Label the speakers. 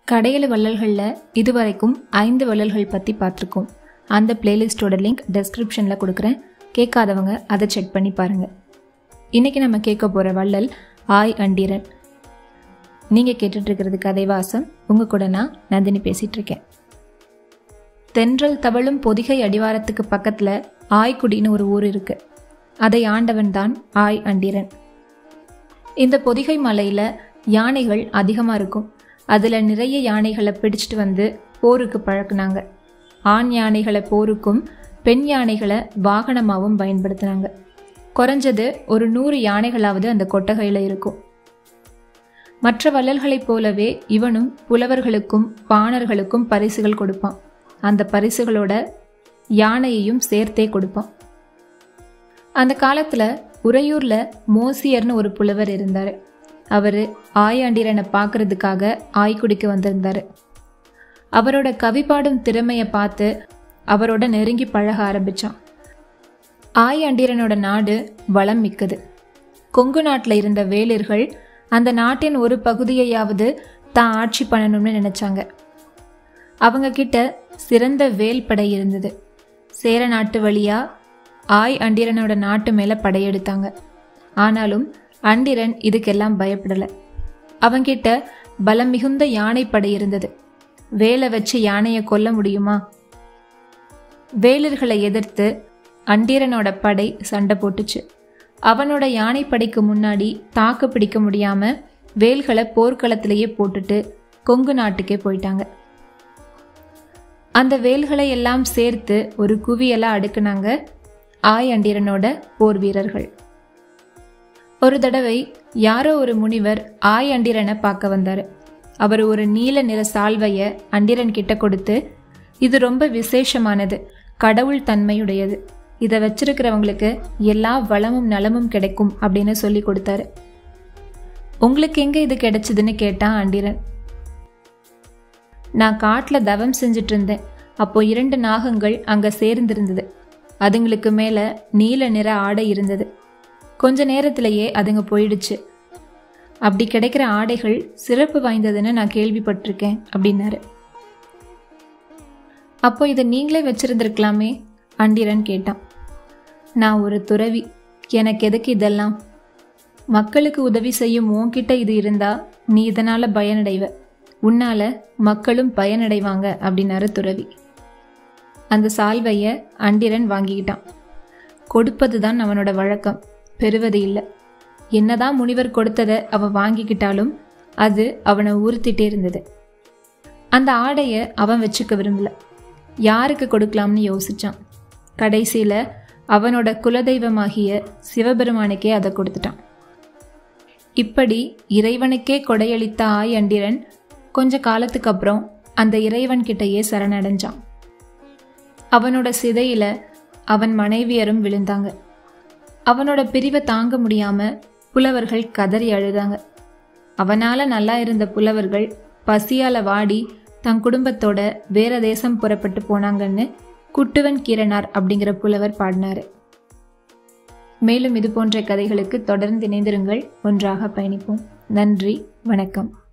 Speaker 1: கடையளு வள்ளல்களில் இதுவரைக்கும் ஐந்து வள்ளல்கள் பற்றி பார்த்துருக்கோம் அந்த பிளேலிஸ்ட்டோட லிங்க் டெஸ்கிரிப்ஷனில் கொடுக்குறேன் கேட்காதவங்க அதை செக் பண்ணி பாருங்கள் இன்றைக்கி நம்ம கேட்க போகிற வள்ளல் ஆய் அண்டீரன் நீங்கள் கேட்டுட்ருக்கிறது கதைவாசம் உங்கள் கூட நான் நந்தினி பேசிகிட்டு இருக்கேன் தென்றல் தவழும் பொதிகை அடிவாரத்துக்கு பக்கத்தில் ஆய்க்குடின்னு ஒரு ஊர் இருக்கு அதை ஆண்டவன் தான் ஆய் அண்டீரன் இந்த பொதிகை மலையில் யானைகள் அதிகமாக இருக்கும் அதில் நிறைய யானைகளை பிடிச்சிட்டு வந்து போருக்கு பழக்குனாங்க ஆண் யானைகளை போருக்கும் பெண் யானைகளை வாகனமாகவும் பயன்படுத்தினாங்க குறைஞ்சது ஒரு நூறு யானைகளாவது அந்த கொட்டகையில் இருக்கும் மற்ற வள்ளல்களைப் போலவே இவனும் புலவர்களுக்கும் பாணர்களுக்கும் பரிசுகள் கொடுப்பான் அந்த பரிசுகளோட யானையையும் சேர்த்தே கொடுப்பான் அந்த காலத்தில் உறையூரில் மோசியர்னு ஒரு புலவர் இருந்தார் அவர் ஆயாண்டிரனை பார்க்கறதுக்காக ஆய்க்குடிக்கு வந்திருந்தார் அவரோட கவி பாடும் திறமையை பார்த்து அவரோட நெருங்கி பழக ஆரம்பித்தான் ஆயாண்டிரனோட நாடு வளம் மிக்கது கொங்கு நாட்டில் இருந்த வேளிர்கள் அந்த நாட்டின் ஒரு பகுதியையாவது தான் ஆட்சி பண்ணணும்னு நினச்சாங்க அவங்க கிட்ட சிறந்த வேல் படை இருந்தது சேர நாட்டு வழியா ஆய் அண்டிரனோட நாட்டு மேலே படையெடுத்தாங்க ஆனாலும் அண்டிரன் இதுக்கெல்லாம் பயப்படலை அவங்கிட்ட பலம் மிகுந்த யானைப்படை இருந்தது வேலை வச்சு யானையை கொல்ல முடியுமா வேலர்களை எதிர்த்து அண்டிரனோட படை சண்டை போட்டுச்சு அவனோட யானைப்படைக்கு முன்னாடி தாக்கு பிடிக்க முடியாம வேல்களை போர்க்களத்திலேயே போட்டுட்டு கொங்கு நாட்டுக்கே போயிட்டாங்க அந்த வேல்களை எல்லாம் சேர்த்து ஒரு குவியலா அடுக்குனாங்க ஆய் அண்டிரனோட போர் வீரர்கள் ஒரு தடவை யாரோ ஒரு முனிவர் ஆய் அண்டிரனை பார்க்க வந்தார் அவர் ஒரு நீல நிற சால்வைய அண்டிரன் கிட்ட கொடுத்து இது ரொம்ப விசேஷமானது கடவுள் தன்மையுடையது இதை வச்சிருக்கிறவங்களுக்கு எல்லா வளமும் நலமும் கிடைக்கும் அப்படின்னு சொல்லி கொடுத்தாரு உங்களுக்கு எங்க இது கிடைச்சதுன்னு கேட்டான் அண்டிரன் நான் காட்டில் தவம் செஞ்சுட்டு இருந்தேன் அப்போ இரண்டு நாகங்கள் அங்கே சேர்ந்திருந்தது அதுங்களுக்கு மேலே நீல நிற ஆடை இருந்தது கொஞ்ச நேரத்திலேயே அதுங்க போயிடுச்சு அப்படி கிடைக்கிற ஆடைகள் சிறப்பு வாய்ந்ததுன்னு நான் கேள்விப்பட்டிருக்கேன் அப்படின்னாரு அப்போ இதை நீங்களே வச்சிருந்திருக்கலாமே அண்டிரன் கேட்டான் நான் ஒரு துறவி எனக்கு எதுக்கு இதெல்லாம் மக்களுக்கு உதவி செய்யும் உன்கிட்ட இது இருந்தா நீ இதனால பயனடைவ உன்னால மக்களும் பயனடைவாங்க அப்படின்னாரு துறவி அந்த சால்வைய அண்டிரன் வாங்கிக்கிட்டான் கொடுப்பது தான் அவனோட வழக்கம் பெறுவது இல்லை என்னதான் முனிவர் கொடுத்ததை அவன் வாங்கிக்கிட்டாலும் அது அவனை உறுத்திட்டே இருந்தது அந்த ஆடையை அவன் வச்சுக்க விரும்பல யாருக்கு கொடுக்கலாம்னு யோசிச்சான் கடைசியில் அவனோட குலதெய்வமாகிய சிவபெருமானுக்கே அதை கொடுத்துட்டான் இப்படி இறைவனுக்கே கொடையளித்த ஆய் அண்டிரன் கொஞ்ச காலத்துக்கு அப்புறம் அந்த இறைவன் கிட்டயே சரணடைஞ்சான் அவனோட சிதையில அவன் மனைவியரும் விழுந்தாங்க அவனோட பிரிவை தாங்க முடியாம புலவர்கள் கதறி அழுதாங்க அவனால நல்லா இருந்த புலவர்கள் பசியால வாடி தன் குடும்பத்தோட வேற தேசம் புறப்பட்டு போனாங்கன்னு குட்டுவன் கீரனார் அப்படிங்கிற புலவர் பாடினாரு மேலும் இது போன்ற கதைகளுக்கு தொடர்ந்து இணைந்திருங்கள் ஒன்றாக பயணிப்போம் நன்றி வணக்கம்